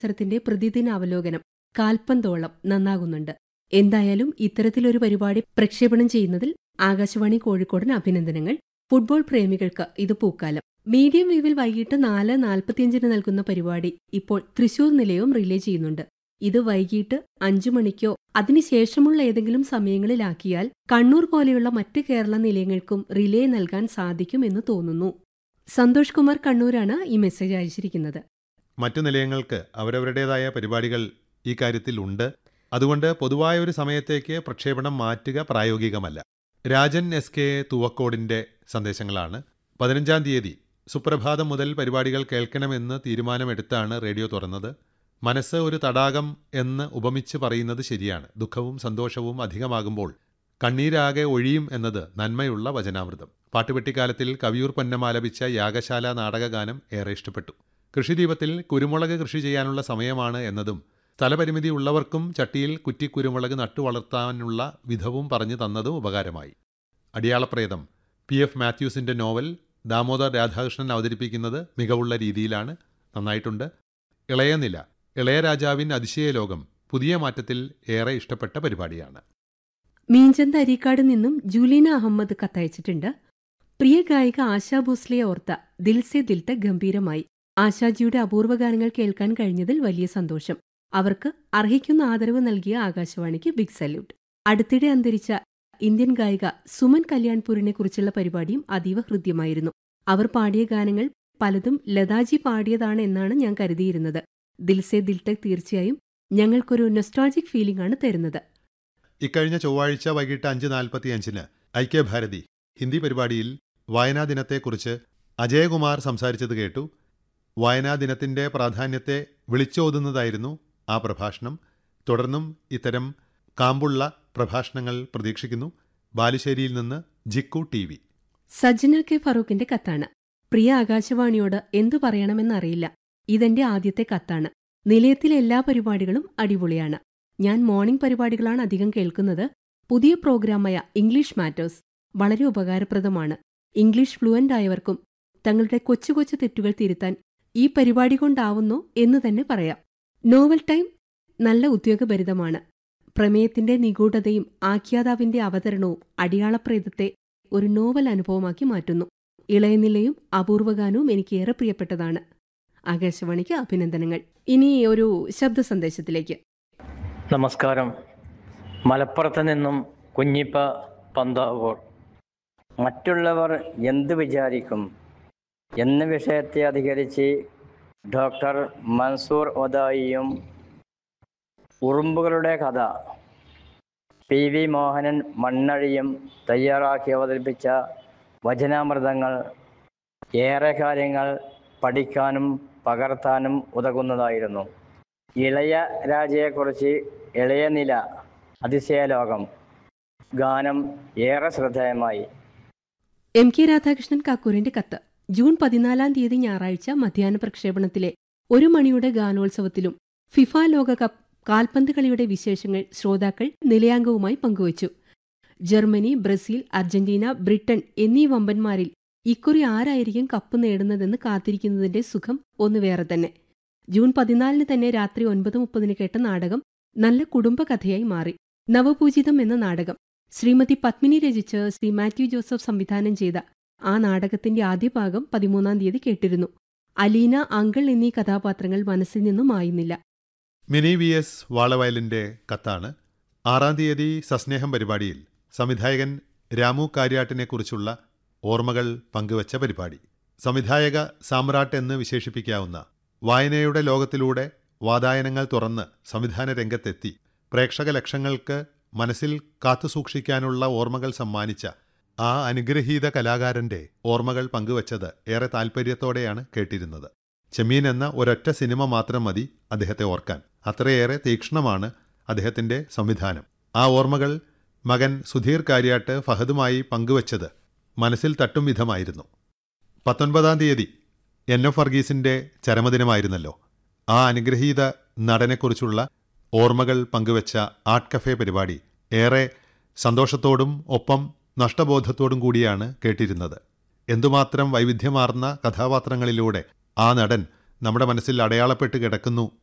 മത്സരത്തിന്റെ പ്രതിദിന അവലോകനം കാൽപ്പന്തോളം നന്നാകുന്നുണ്ട് എന്തായാലും ഇത്തരത്തിലൊരു പരിപാടി പ്രക്ഷേപണം ചെയ്യുന്നതിൽ ആകാശവാണി കോഴിക്കോടിന് അഭിനന്ദനങ്ങൾ ഫുട്ബോൾ പ്രേമികൾക്ക് ഇത് പൂക്കാലം മീഡിയം വേവിൽ വൈകിട്ട് നാല് നാൽപ്പത്തിയഞ്ചിന് നൽകുന്ന പരിപാടി ഇപ്പോൾ തൃശൂർ നിലയവും റിലേ ചെയ്യുന്നുണ്ട് ഇത് വൈകിട്ട് അഞ്ചു മണിക്കോ അതിനുശേഷമുള്ള ഏതെങ്കിലും സമയങ്ങളിലാക്കിയാൽ കണ്ണൂർ പോലെയുള്ള മറ്റ് കേരള നിലയങ്ങൾക്കും റിലേ നൽകാൻ സാധിക്കുമെന്ന് തോന്നുന്നു സന്തോഷ് കുമാർ കണ്ണൂരാണ് ഈ മെസ്സേജ് അയച്ചിരിക്കുന്നത് മറ്റു നിലയങ്ങൾക്ക് അവരവരുടേതായ പരിപാടികൾ ഈ കാര്യത്തിൽ ഉണ്ട് അതുകൊണ്ട് പൊതുവായ ഒരു സമയത്തേക്ക് പ്രക്ഷേപണം മാറ്റുക പ്രായോഗികമല്ല രാജൻ എസ് കെ തുവക്കോടിന്റെ സന്ദേശങ്ങളാണ് പതിനഞ്ചാം തീയതി സുപ്രഭാതം മുതൽ പരിപാടികൾ കേൾക്കണമെന്ന് തീരുമാനമെടുത്താണ് റേഡിയോ തുറന്നത് മനസ്സ് ഒരു തടാകം എന്ന് ഉപമിച്ച് പറയുന്നത് ശരിയാണ് ദുഃഖവും സന്തോഷവും അധികമാകുമ്പോൾ കണ്ണീരാകെ ഒഴിയും എന്നത് നന്മയുള്ള വചനാമൃതം പാട്ടുപെട്ടിക്കാലത്തിൽ കവിയൂർ പൊന്നമാലപിച്ച യാഗശാല നാടകഗാനം ഏറെ ഇഷ്ടപ്പെട്ടു കൃഷിദീപത്തിൽ കുരുമുളക് കൃഷി ചെയ്യാനുള്ള സമയമാണ് എന്നതും സ്ഥലപരിമിതി ഉള്ളവർക്കും ചട്ടിയിൽ കുറ്റിക്കുരുമുളക് നട്ടുവളർത്താനുള്ള വിധവും പറഞ്ഞു തന്നതും ഉപകാരമായി അടിയാളപ്രേതം പി എഫ് മാത്യൂസിന്റെ നോവൽ ദാമോദർ രാധാകൃഷ്ണൻ അവതരിപ്പിക്കുന്നത് മികവുള്ള രീതിയിലാണ് നന്നായിട്ടുണ്ട് ഇളയനില ഇളയരാജാവിൻ അതിശയലോകം പുതിയ മാറ്റത്തിൽ ഏറെ ഇഷ്ടപ്പെട്ട പരിപാടിയാണ് മീഞ്ചന്ത് അരീക്കാട് നിന്നും ജൂലീന അഹമ്മദ് കത്തയച്ചിട്ടുണ്ട് പ്രിയ ഗായിക ആശാ ഭോസ്ലെയെ ഓർത്ത ദിൽസെ ദിൽത്തെ ഗംഭീരമായി ആശാജിയുടെ അപൂർവ ഗാനങ്ങൾ കേൾക്കാൻ കഴിഞ്ഞതിൽ വലിയ സന്തോഷം അവർക്ക് അർഹിക്കുന്ന ആദരവ് നൽകിയ ആകാശവാണിക്ക് ബിഗ് സല്യൂട്ട് അടുത്തിടെ അന്തരിച്ച ഇന്ത്യൻ ഗായിക സുമൻ കല്യാൺപൂരിനെ കുറിച്ചുള്ള പരിപാടിയും അതീവ ഹൃദ്യമായിരുന്നു അവർ പാടിയ ഗാനങ്ങൾ പലതും ലതാജി പാടിയതാണ് എന്നാണ് ഞാൻ കരുതിയിരുന്നത് ദിൽസെ ദിൽത്തെ തീർച്ചയായും ഞങ്ങൾക്കൊരു നൊസ്റ്റാൾജിക് ഫീലിംഗ് ആണ് തരുന്നത് ഇക്കഴിഞ്ഞ ചൊവ്വാഴ്ച വൈകിട്ട് അഞ്ച് നാൽപ്പത്തി അഞ്ചിന് ഐക്യഭാരതി ഹിന്ദി പരിപാടിയിൽ വായനാ ദിനത്തെക്കുറിച്ച് അജയകുമാർ സംസാരിച്ചത് കേട്ടു വായനാ ദിനത്തിന്റെ പ്രാധാന്യത്തെ വിളിച്ചോതുന്നതായിരുന്നു ആ പ്രഭാഷണം തുടർന്നും ഇത്തരം കാമ്പുള്ള പ്രഭാഷണങ്ങൾ പ്രതീക്ഷിക്കുന്നു ബാലുശ്ശേരിയിൽ നിന്ന് Jikku T V Sajjana K ഫറൂഖിന്റെ കത്താണ് പ്രിയ ആകാശവാണിയോട് എന്തു പറയണമെന്നറിയില്ല ഇതെന്റെ ആദ്യത്തെ കത്താണ് നിലയത്തിലെ എല്ലാ പരിപാടികളും അടിപൊളിയാണ് ഞാൻ മോർണിംഗ് പരിപാടികളാണ് അധികം കേൾക്കുന്നത് പുതിയ പ്രോഗ്രാമായ ഇംഗ്ലീഷ് മാറ്റേഴ്സ് വളരെ ഉപകാരപ്രദമാണ് ഇംഗ്ലീഷ് ഫ്ലുവന്റ് ആയവർക്കും തങ്ങളുടെ കൊച്ചു കൊച്ചു തെറ്റുകൾ തിരുത്താൻ ഈ പരിപാടി കൊണ്ടാവുന്നു എന്ന് തന്നെ പറയാം നോവൽ ടൈം നല്ല ഉദ്യോഗഭരിതമാണ് പ്രമേയത്തിന്റെ നിഗൂഢതയും ആഖ്യാതാവിന്റെ അവതരണവും അടിയാളപ്രേതത്തെ ഒരു നോവൽ അനുഭവമാക്കി മാറ്റുന്നു ഇളയനിലയും അപൂർവഗാനവും എനിക്ക് ഏറെ പ്രിയപ്പെട്ടതാണ് ആകാശവാണിക്ക് അഭിനന്ദനങ്ങൾ ഇനി ഒരു ശബ്ദ സന്ദേശത്തിലേക്ക് നമസ്കാരം മലപ്പുറത്ത് നിന്നും കുഞ്ഞിപ്പ പന്താവൂർ മറ്റുള്ളവർ എന്ത് വിചാരിക്കും എന്ന വിഷയത്തെ അധികരിച്ച് ഡോക്ടർ മൻസൂർ ഒദായിയും ഉറുമ്പുകളുടെ കഥ പി വി മോഹനൻ മണ്ണഴിയും തയ്യാറാക്കി അവതരിപ്പിച്ച വചനാമൃതങ്ങൾ ഏറെ കാര്യങ്ങൾ പഠിക്കാനും പകർത്താനും ഉതകുന്നതായിരുന്നു ഇളയ രാജയെക്കുറിച്ച് ഇളയ നില അതിശയലോകം ഗാനം ഏറെ ശ്രദ്ധേയമായി എം കെ രാധാകൃഷ്ണൻ കാക്കൂരിന്റെ കത്ത് ജൂൺ പതിനാലാം തീയതി ഞായറാഴ്ച മധ്യാഹ്ന പ്രക്ഷേപണത്തിലെ ഒരു മണിയുടെ ഗാനോത്സവത്തിലും ഫിഫ ലോകകപ്പ് കാൽപന്ത് കളിയുടെ വിശേഷങ്ങൾ ശ്രോതാക്കൾ നിലയാംഗവുമായി പങ്കുവച്ചു ജർമ്മനി ബ്രസീൽ അർജന്റീന ബ്രിട്ടൻ എന്നീ വമ്പന്മാരിൽ ഇക്കുറി ആരായിരിക്കും കപ്പ് നേടുന്നതെന്ന് കാത്തിരിക്കുന്നതിന്റെ സുഖം ഒന്ന് വേറെ തന്നെ ജൂൺ പതിനാലിന് തന്നെ രാത്രി ഒൻപത് മുപ്പതിന് കേട്ട നാടകം നല്ല കുടുംബകഥയായി മാറി നവപൂജിതം എന്ന നാടകം ശ്രീമതി പത്മിനി രചിച്ച് ശ്രീ മാത്യു ജോസഫ് സംവിധാനം ചെയ്ത ആ നാടകത്തിന്റെ ആദ്യ ഭാഗം പതിമൂന്നാം തീയതി കേട്ടിരുന്നു അലീന അങ്കിൾ എന്നീ കഥാപാത്രങ്ങൾ മനസ്സിൽ നിന്നും മായുന്നില്ല മിനി വി എസ് വാളവയലിന്റെ കത്താണ് ആറാം തീയതി സസ്നേഹം പരിപാടിയിൽ സംവിധായകൻ രാമു കാര്യാട്ടിനെക്കുറിച്ചുള്ള ഓർമ്മകൾ പങ്കുവച്ച പരിപാടി സംവിധായക സാമ്രാട്ട് എന്ന് വിശേഷിപ്പിക്കാവുന്ന വായനയുടെ ലോകത്തിലൂടെ വാതായനങ്ങൾ തുറന്ന് സംവിധാന രംഗത്തെത്തി പ്രേക്ഷക ലക്ഷങ്ങൾക്ക് മനസ്സിൽ കാത്തുസൂക്ഷിക്കാനുള്ള ഓർമ്മകൾ സമ്മാനിച്ച ആ അനുഗ്രഹീത കലാകാരന്റെ ഓർമ്മകൾ പങ്കുവച്ചത് ഏറെ താൽപ്പര്യത്തോടെയാണ് കേട്ടിരുന്നത് ചെമ്മീൻ എന്ന ഒരൊറ്റ സിനിമ മാത്രം മതി അദ്ദേഹത്തെ ഓർക്കാൻ അത്രയേറെ തീക്ഷ്ണമാണ് അദ്ദേഹത്തിന്റെ സംവിധാനം ആ ഓർമ്മകൾ മകൻ സുധീർ കാര്യാട്ട് ഫഹദുമായി പങ്കുവച്ചത് മനസ്സിൽ തട്ടും വിധമായിരുന്നു പത്തൊൻപതാം തീയതി എൻ എഫ് വർഗീസിന്റെ ചരമദിനമായിരുന്നല്ലോ ആ അനുഗ്രഹീത നടനെക്കുറിച്ചുള്ള ഓർമ്മകൾ പങ്കുവച്ച ആർട്ട് കഫേ പരിപാടി ഏറെ സന്തോഷത്തോടും ഒപ്പം നഷ്ടബോധത്തോടും കൂടിയാണ് കേട്ടിരുന്നത് എന്തുമാത്രം വൈവിധ്യമാർന്ന കഥാപാത്രങ്ങളിലൂടെ ആ നടൻ നമ്മുടെ മനസ്സിൽ അടയാളപ്പെട്ട് കിടക്കുന്നു